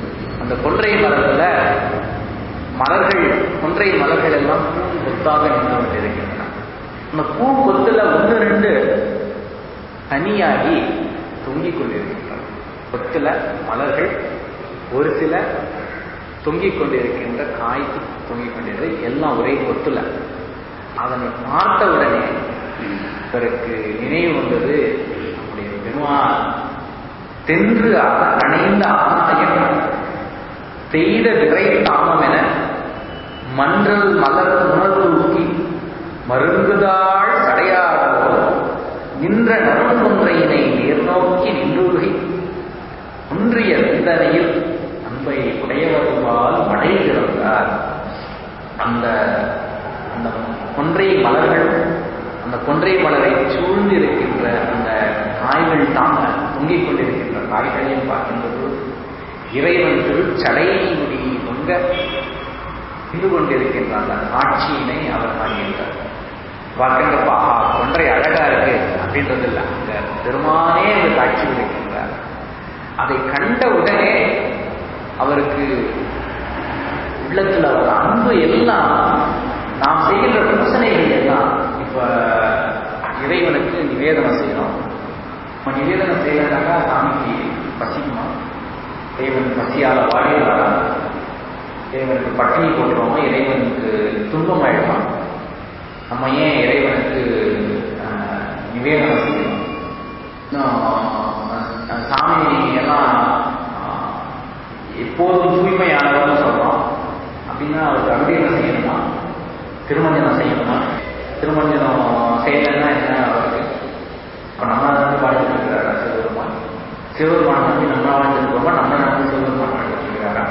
அந்த கொன்றை மரத்துல மலர்கள் கொன்றை மலர்கள் எல்லாம் பூ கொத்தாக நின்று கொண்டிருக்கின்றன அந்த பூ கொத்துல ஒன்று ரெண்டு தனியாகி தொங்கிக் கொண்டிருக்கின்றன கொத்துல மலர்கள் ஒரு சில தொங்கிக் கொண்டிருக்கின்ற காய் தொங்கிக் கொண்டிருக்கிறது எல்லாம் ஒரே கொத்துல அதனை பார்த்த உடனே இவருக்கு நினைவு வந்தது நம்முடைய பெருமாள் தென்று அணைந்த ஆனாயம் பெய்த விரை தாமம் என மன்றல் மலர் உணர்வூக்கி மருங்குதாள் சடையாடோ நின்ற நறுங்கொன்றையினை நேர்நோக்கி நின்றுகை ஒன்றிய சிந்தனையில் அன்பை உடையவருவால் மடை திறந்தார் அந்த அந்த கொன்றை மலர்கள் அந்த கொன்றை மலரை சூழ்ந்து இருக்கின்ற அந்த காய்கள் தாங்க தொங்கிக் கொண்டிருக்கின்ற காய்களையும் பார்க்கின்ற போது இறைவன் திருச்சடையை முடி தொங்க இருந்து கொண்டிருக்கின்ற அந்த காட்சியினை அவர் காண்கின்றார் பார்க்கின்றப்ப ஆஹா கொன்றை அழகா இருக்கு அப்படின்றது இல்லை அங்க பெருமானே அந்த காட்சி இருக்கின்றார் அதை கண்ட உடனே அவருக்கு உள்ளத்துல வர அன்பு எல்லாம் நாம் செய்கின்ற பூசணைகள் எல்லாம் இப்ப இறைவனுக்கு நிவேதனம் செய்யணும் நம்ம நிவேதனம் செய்யறதுனாக்கா சாமிக்கு பசிக்குமா இறைவன் பசியால வாடிடுவாரா இறைவனுக்கு பட்டினி போட்டுருவோமா இறைவனுக்கு துன்பம் ஆயிடுமா நம்ம ஏன் இறைவனுக்கு நிவேதனம் செய்யணும் சாமி எல்லாம் எப்போதும் தூய்மையானவர்னு சொல்றோம் அப்படின்னா அவருக்கு அபிடேகம் செய்யணுமா திருமஞ்சனம் செய்யணுமா திருமஞ்சனம் செய்யலைன்னா என்ன அவருக்கு இப்போ நம்ம வந்து வாழ்ந்துட்டு இருக்கிறாரா சிவபெருமான் சிவபெருமான் நம்பி நம்ம வாழ்ந்துருக்கோமா நம்ம நம்பி சிவபெருமான் வாழ்ந்துட்டு இருக்கிறாரா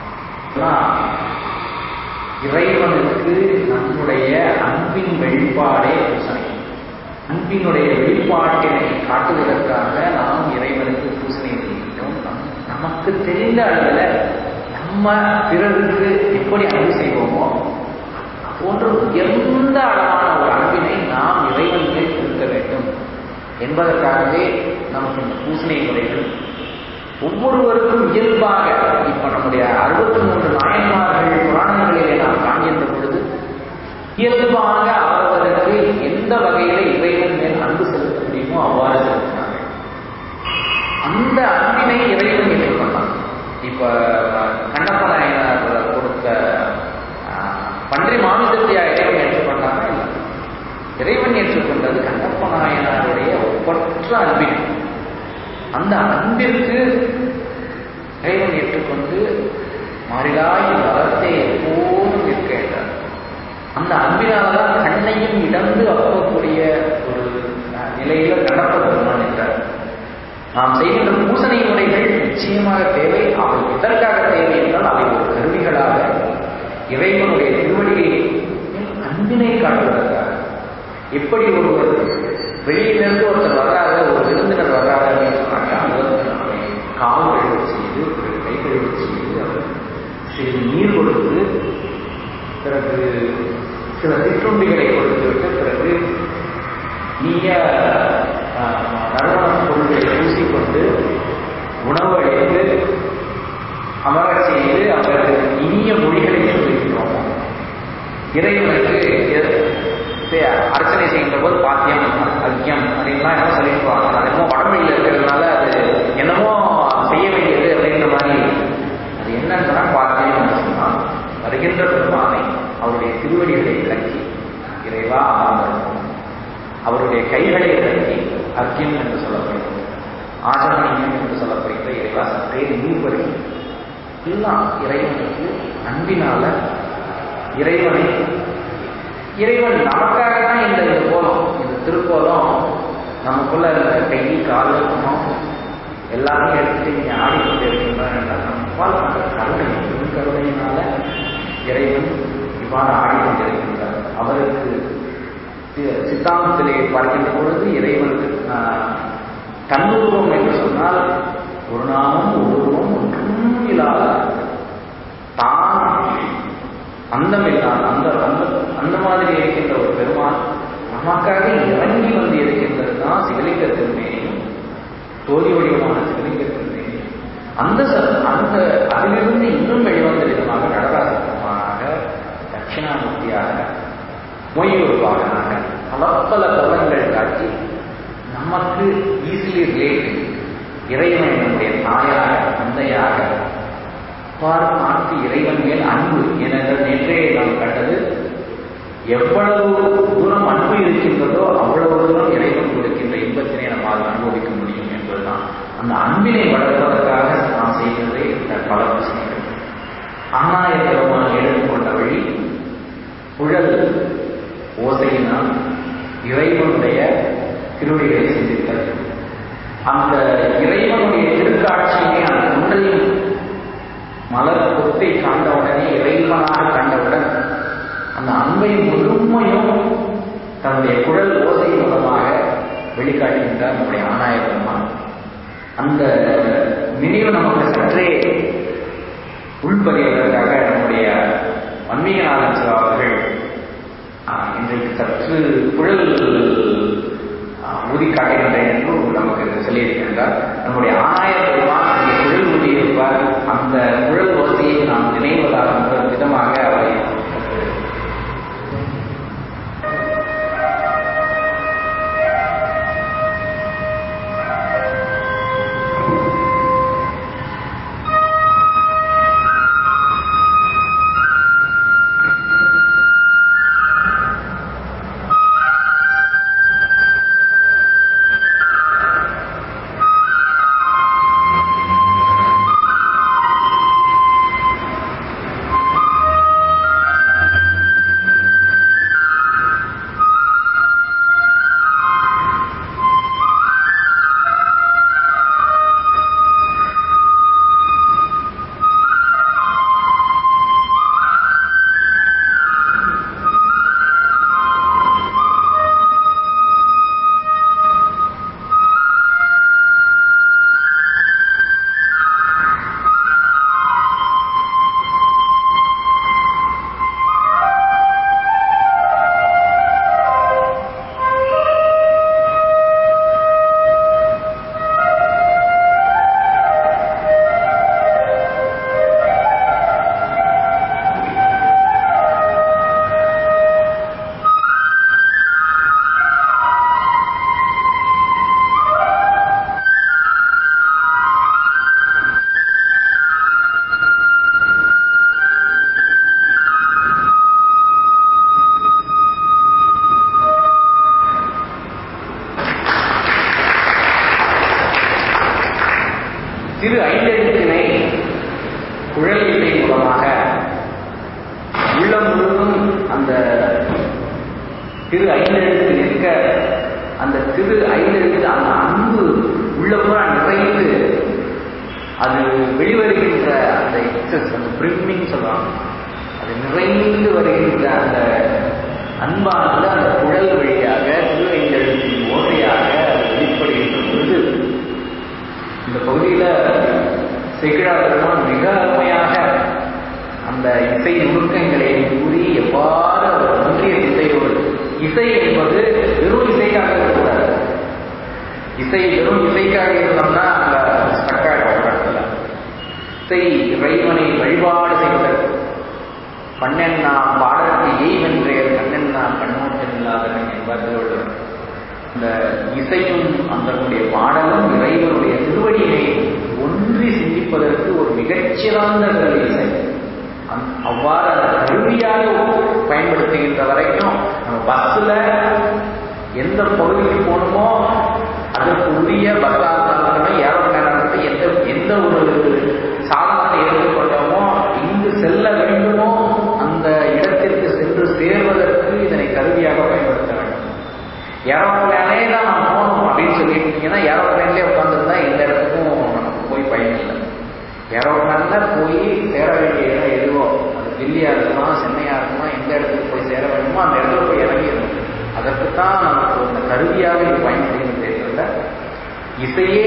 இறைவனுக்கு நம்முடைய அன்பின் வெளிப்பாடே பூசணை அன்பினுடைய வெளிப்பாட்டினை காட்டுவதற்காக நாம் இறைவனுக்கு பூசணை செய்கின்றோம் நமக்கு தெரிந்த அளவில் நம்ம பிறருக்கு எப்படி அன்பு செய்வோமோ போன்ற உயர்ந்த அளவான ஒரு அன்பினை நாம் இறைவன் மேல் செலுத்த வேண்டும் என்பதற்காகவே நமக்கு இந்த பூசணை முறைகள் ஒவ்வொருவருக்கும் இயல்பாக இப்ப நம்முடைய அறுபத்தி மூன்று நாயன்மார்கள் புராணங்களிலே நாம் காண்கின்ற பொழுது இயல்பாக அவர்களுக்கு எந்த வகையில இறைவன் மேல் அன்பு செலுத்த முடியுமோ அவ்வாறு செலுத்தினாங்க அந்த அன்பினை இறைவன் ஏற்றுக்கொண்டான் இப்ப கண்ணப்ப நாயனார் கொடுத்த பன்றி மாமிசத்தை இறைவன் ஏற்றுக்கொண்டாங்க இல்லை இறைவன் ஏற்றுக்கொண்டது கண்ணப்ப நாயனாருடைய ஒப்பற்ற அன்பினை அந்த அன்பிற்கு இறைவன் ஏற்றுக்கொண்டு மாறிலாய் வளர்த்தே எப்போதும் இருக்க என்றார் அந்த அன்பினால்தான் கண்ணையும் இடந்து அப்பக்கூடிய ஒரு நிலையில கடப்ப பெருமான் என்றார் நாம் செய்கின்ற பூசணை முறைகள் நிச்சயமாக தேவை அவை எதற்காக தேவை என்றால் அவை ஒரு கருவிகளாக இறைவனுடைய திருவடியை அன்பினை காட்டுவதற்காக எப்படி ஒருவர் வெளியிலிருந்து ஒருத்தர் வர்றாரு ஒரு விருந்தினர் வர்றாரு அப்படின்னு சொன்னாங்க அவர் கால் கழுவு செய்து பிறகு கை கழுவு செய்து அவர் சிறிது நீர் கொடுத்து பிறகு சில சிற்றுண்டிகளை கொடுத்து விட்டு பிறகு நீய நறுமண பொருள்களை பூசிக்கொண்டு உணவு அளித்து அமரச் செய்து அவர்கள் இனிய மொழிகளை சொல்லிக்கிறோம் இறைவனுக்கு அர்ச்சனை செய்கின்ற போது பாத்தியம் அக்கியம் அப்படின்லாம் என்ன சொல்லியிருப்பாங்க அது என்னமோ வடமொழியில் இருக்கிறதுனால அது என்னமோ செய்ய வேண்டியது அப்படின்ற மாதிரி அது என்னன்னு சொன்னா பாத்தியம் சொன்னால் வருகின்ற பெருமானை அவருடைய திருவடிகளை கட்டி இறைவா அமர்ந்திருக்கும் அவருடைய கைகளை கட்டி அர்க்கியம் என்று சொல்லப்படுகிறது ஆசமணியம் என்று சொல்லப்படுகிற இறைவா சற்றே நீர் வருகிறது எல்லாம் இறைவனுக்கு அன்பினால இறைவனை இறைவன் நமக்காக தான் இந்த இந்த கோலம் இந்த திருக்கோலம் நமக்குள்ள இந்த கை கால் முகம் எல்லாமே எடுத்துட்டு நீ ஆடிக்கொண்டு இருக்கின்றான் என்றால் நம்மால் பண்ற கருணை பெரும் கருணையினால இறைவன் இவ்வாறு ஆடிக்கொண்டிருக்கின்றார் அவருக்கு சித்தாந்தத்திலே பார்க்கின்ற பொழுது இறைவனுக்கு தன்னுருவம் என்று சொன்னால் ஒரு நாமும் ஒருவரும் ஒன்றும் இல்லாத தான் அந்தமில்லாத அந்த அந்த அந்த மாதிரி இருக்கின்ற ஒரு பெருமான் நமக்காக இறங்கி வந்து இருக்கின்றது தான் சிவலிங்க திருமேனி தோதி வடிவமான சிவலிங்க திருமேனி அந்த ச- அந்த அதிலிருந்து இன்னும் வெளிவந்த விதமாக நடராஜ பெருமானாக தட்சிணாமூர்த்தியாக மொய்யூர் பாகனாக பல பல பதங்கள் காட்டி நமக்கு ஈஸிலி ரிலேட் இறைவன் நம்முடைய தாயாக தந்தையாக அவ்வாறு பார்த்து இறைவன் மேல் அன்பு ஏனென்றால் நேற்றே நாம் கண்டது எவ்வளவு தூரம் அன்பு இருக்கின்றதோ அவ்வளவு தூரம் இறைவன் கொடுக்கின்ற இன்பத்தினை நம்மால் அனுபவிக்க முடியும் என்பதுதான் அந்த அன்பினை வளர்ப்பதற்காக நாம் செய்கிறது இந்த பல விஷயங்கள் ஆனாய பெருமான் எடுத்துக்கொண்ட வழி குழல் ஓசையினால் இறைவனுடைய திருவடிகளை சிந்தித்தல் அந்த இறைவனுடைய திருக்காட்சியினை அந்த ஒன்றையும் மலர் கொத்தை காண்டவுடனே இறைவனாக கண்டவுடன் அந்த அன்பை முழுமையும் தன்னுடைய குழல் ஓசை மூலமாக வெளிக்காட்டுகின்றார் நம்முடைய ஆனாய பெருமான் அந்த நினைவு நமக்கு சற்றே உள்பதிவதற்காக நம்முடைய வன்மீகநாதன் சிவா அவர்கள் ஆஹ், இன்றைக்கு சற்று குழல் ஆஹ், ஊதி காட்டுகின்றேன் என்று நமக்கு சொல்லியிருக்கின்றார் நம்முடைய ஆனாய பெருமான் இங்கே குழல் ஊதியிருப்பார் அந்த குழல் ஓசையை நாம் நினைவதாக முதல் விதமாக அவரை நமக்கு திரு ஐந்தெழுத்தினை குழல் இசை மூலமாக உள்ளம் முழுவதும் அந்த திரு ஐந்தெழுத்து நிற்க அந்த திரு ஐந்தெழுத்து அந்த அன்பு உள்ளபுற நிறைந்து அது வெளிவருகின்ற அந்த எக்ஸஸ் அந்த பிரிமிங் சொல்லுவாங்க அது நிறைந்து வருகின்ற அந்த அன்பானது அந்த குழல் வழியாக திரு ஐந்தெழுத்தின் ஓசையாக அது வெளிப்படுகின்ற பொழுது இந்த பகுதியில செக்கிழார் பெருமான் மிக அருமையாக அந்த இசை நுணுக்கங்களை கூறி எவ்வாறு அவர் ஒன்றிய இசையோடு இசை என்பது வெறும் இசைக்காக இருக்கக்கூடாது இசை வெறும் இசைக்காக இருந்தோம்னா அங்க ஸ்டக்காக இடத்துல இசை இறைவனை வழிபாடு செய்வதற்கு பண்ணெண்ணா பாடலுக்கு எய்வென்றே கண்ணெண்ணா கண்ணோட்டம் இல்லாதவன் என்பார் திருவள்ளுவர் இந்த இசையும் அதனுடைய பாடலும் இறைவனுடைய திருவடியை ஒன்றி சிந்திப்பதற்கு ஒரு மிகச்சிறந்த கருவி இசை அந்- அவ்வாறு அந்த கருவியாக பயன்படுத்துகின்ற வரைக்கும் நம்ம பஸ்ஸில் எந்த பகுதிக்கு போகணுமோ அதற்கு உரிய பஸ்ஸாக இருந்தாலும் ஏரோப்ளேனாக இருக்கட்டும் எந்த எந்த ஒரு சாதனத்தை எடுத்துக்கொண்டோமோ இங்கு செல்ல வேண்டுமோ அந்த இடத்திற்கு சென்று சேர்வதற்கு இதனை கருவியாக பயன்படுத்த வேண்டும் ஏரோப்ளேனே தான் நான் போகணும் அப்படின்னு சொல்லிட்டு இருந்தீங்கன்னா ஏரோப்ளேன்லேயே உட்காந்துருந்தா எந்த இடத்துக்கும் நமக்கு போய் பயன் இல்லை ஏரோப்ளேன்ல போய் சேர வேண்டிய இடம் எதுவோ அது தில்லியா இருக்கலாம் சென்னையா இருக்கலாம் எந்த இடத்துக்கு போய் சேர வேண்டுமோ அந்த இடத்துல போய் இறங்கிடணும் அதற்கு தான் நமக்கு அந்த கருவியாக இது பயன்படுகிறது தவிர இசையே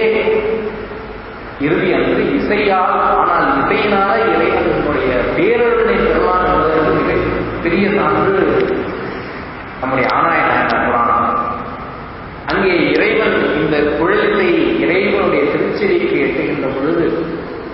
இறுதி அன்று இசையால் ஆனால் இசையினால இறைவனுடைய பேரருளை பெறலாம் என்பதற்கு மிக பெரிய சான்று நம்முடைய ஆனாயன புராணம் அங்கே இறைவன் இந்த குழலிசை இறைவனுடைய திருச்செடிக்கு எட்டுகின்ற பொழுது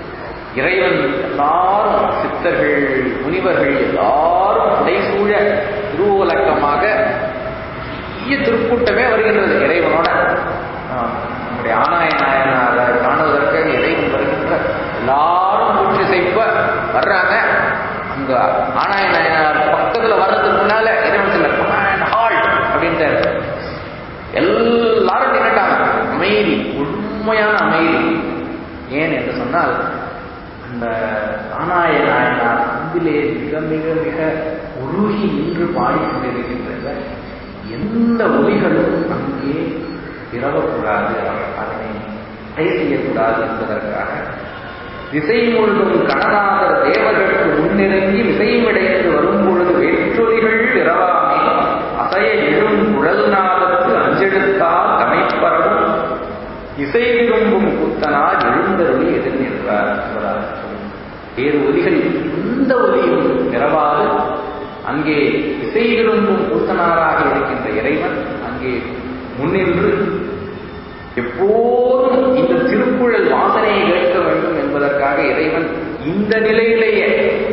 இறைவன் எல்லாரும் சித்தர்கள் முனிவர்கள் எல்லாரும் புடைசூழ திருவோலக்கமாக பெரிய திருக்கூட்டமே வருகின்றது இறைவனோட ஆஹ், நம்முடைய ஆனாய நாயனாரை காணுவதற்கு இறைவன் வருகின்ற எல்லாரும் கூட்டி செய்ப்ப வர்றாங்க அங்க ஆனாய நாயனார் பக்கத்துல வர்றதுக்கு முன்னால இறைவன் சொல்ல "கமாண்ட் ஹால் அப்படின்ட்டு எல்லாரும் நின்னுட்டாங்க அமைதி உண்மையான அமைதி ஏன் என்று சொன்னால் அந்த ஆனாய நாயனார் அன்பிலே மிக மிக மிக உருகி நின்று பாடிக்கொண்டிருக்கின்ற எந்த ஒலிகளும் அங்கே பிறவக்கூடாது அதனை தடை செய்யக்கூடாது என்பதற்காக திசை முழுதும் கணநாதர் தேவர்களுக்கு முன்னிறங்கி விசையமிடைத்து வரும் பொழுது வேற்றொலிகள் இரவாமே அசைய எழும் குழல் நாதத்து அஞ்செழுத்தால் தமைப்பரவும் இசை விரும்பும் கூத்தனால் எழுந்தருளி எதிர் நின்றார் என்பதாக சொல்லும். வேறு ஒலிகள் எந்த ஒலியும் பிறவாது அங்கே இசை விரும்பும் கூத்தனாராக இருக்கின்ற இறைவன் அங்கே முன்னின்று எப்போதும் இந்த திருக்குழல் வாசனையை கேட்க வேண்டும் என்பதற்காக இறைவன் இந்த நிலையிலேயே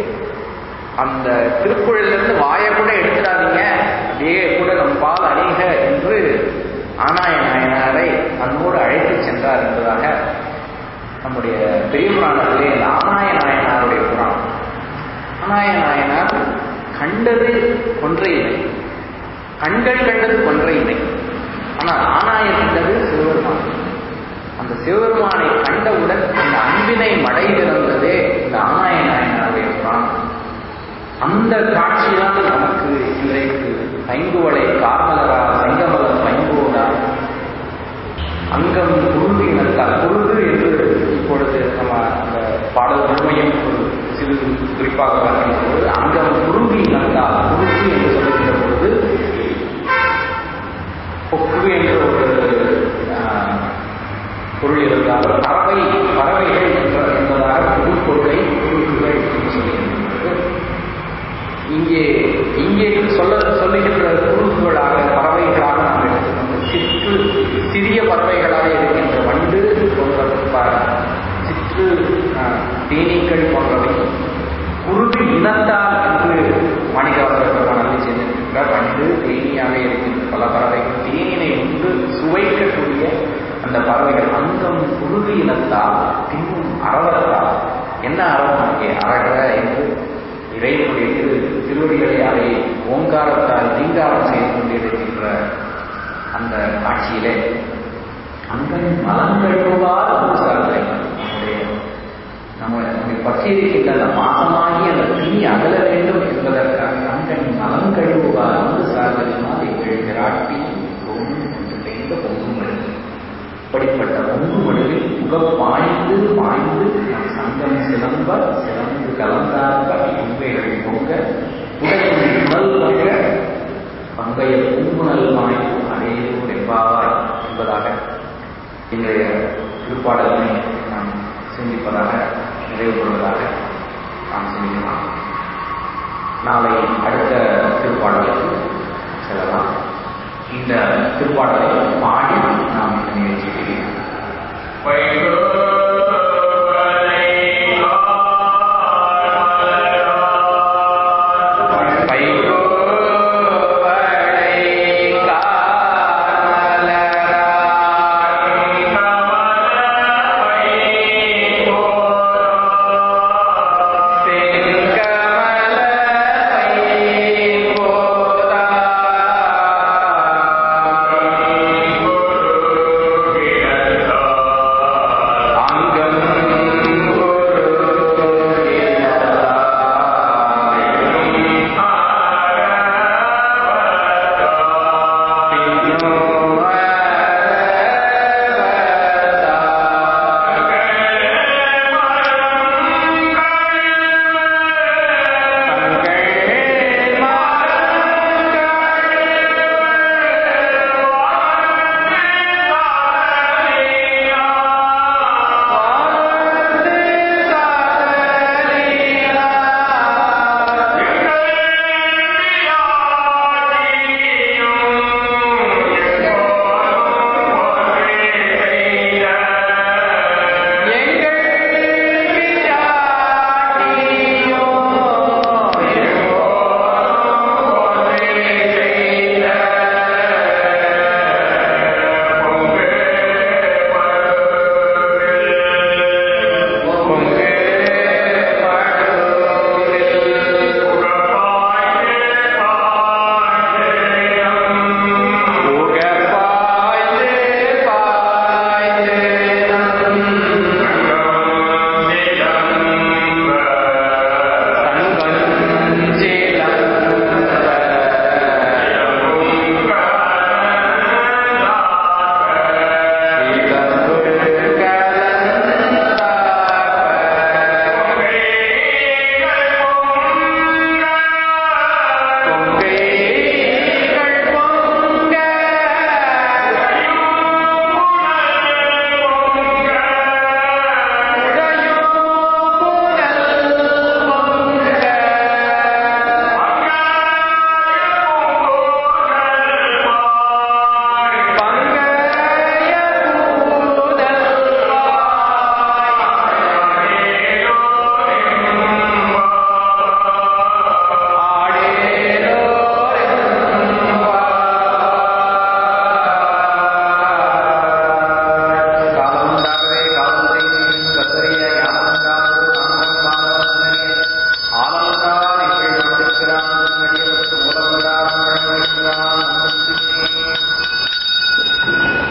அந்த திருக்குழலிருந்து வாயை கூட எடுத்துடாதீங்க அப்படியே கூட நம் பால் அணிக என்று ஆனாய நாயனாரை தன்னோடு அழைத்து சென்றார் என்பதாக நம்முடைய பெரிய புராணத்திலே இந்த ஆனாய நாயனாருடைய புராணம் ஆனாய நாயனார் கண்டது கொன்றை இல்லை கண்கள் கண்டது கொன்றை இல்லை ஆனால் ஆனாய கண்டது சிவபெருமான் அந்த சிவபெருமானை கண்டவுடன் அந்த அன்பினை மடை திறந்ததே இந்த ஆனாய நாயனாருடைய புராணம் அந்த காட்சி தான் நமக்கு இன்றைக்கு ஐங்குவளை கார்மலரா செங்கமலர் பைங்கோடா அங்கம் குருது இனத்தால் குருது என்று இப்பொழுது நம்ம அந்த பாடல் முழுமையும் ஒரு சிறிது குறிப்பாக பார்க்கின்ற பொழுது அங்கம் குருதி இனத்தால் குருது என்று சொல்லுகின்ற பொழுது கொக்கு என்ற ஒரு ஆஹ், பொருள் இருந்தாலும் பறவை பறவைகள் என்ற என்பதாக புதுப்பொருளை குறுக்குகள் என்று சொல்லுகின்றது இங்கே இங்கே சொல்ல சொல்லுகின்ற குறுக்குகளாக பறவைகளாக நாம் எடுத்துக்கொண்டு சிற்று சிறிய பறவைகளாக இருக்கின்ற வண்டு போன்ற ப- சிற்று ஆஹ், தேனீக்கள் போன்றவை குருதி இனத்தால் என்று மாணிக்கவாசகர்கள் சேர்ந்திருக்கின்ற வண்டு தேனியாக இருக்கின்ற பல பறவைகள் தேனினை உண்டு சுவைக்கக்கூடிய அந்த பறவைகள் அங்கம் குருதி இனத்தால் தின்னும் அறவத்தால் என்ன அறம் அங்கே அறக என்று இறைவனுடைய திரு திருவடிகளை அதை ஓங்காரத்தால் ரீங்காரம் செய்து கொண்டிருக்கின்ற அந்த காட்சியிலே அங்கன் மலங்கழுவார் சார்ந்த நம்முடைய நம்ம நம்மை பற்றி இருக்கின்ற அந்த மாசமாகி அந்த தீ அகல வேண்டும் என்பதற்காக அங்கன் நலம் கழுவுவார் வந்து சார்ந்ததினால் எங்கள் விராட்டி தேர்ந்த பொங்கும் மடுவு இப்படிப்பட்ட பொங்கு மடுவில் முகம் பாய்ந்து பாய்ந்து நம் சங்கம் சிலம்ப சிலம்பு கலந்தார்ப இவைகள் பொங்க உடலின் உடல் பொங்க பங்கைய பூங்குணல் மாய்ந்து அடையூர் எம்பாவாய் என்பதாக இன்றைய திருப்பாடலை நாம் சிந்திப்பதாக நிறைவு கொள்வதாக நாம் சிந்திக்கலாம் நாளை அடுத்த திருப்பாடலுக்கு செல்லலாம் இந்த திருப்பாடலை பாடி நாம் இந்த நிகழ்ச்சியை வைகோ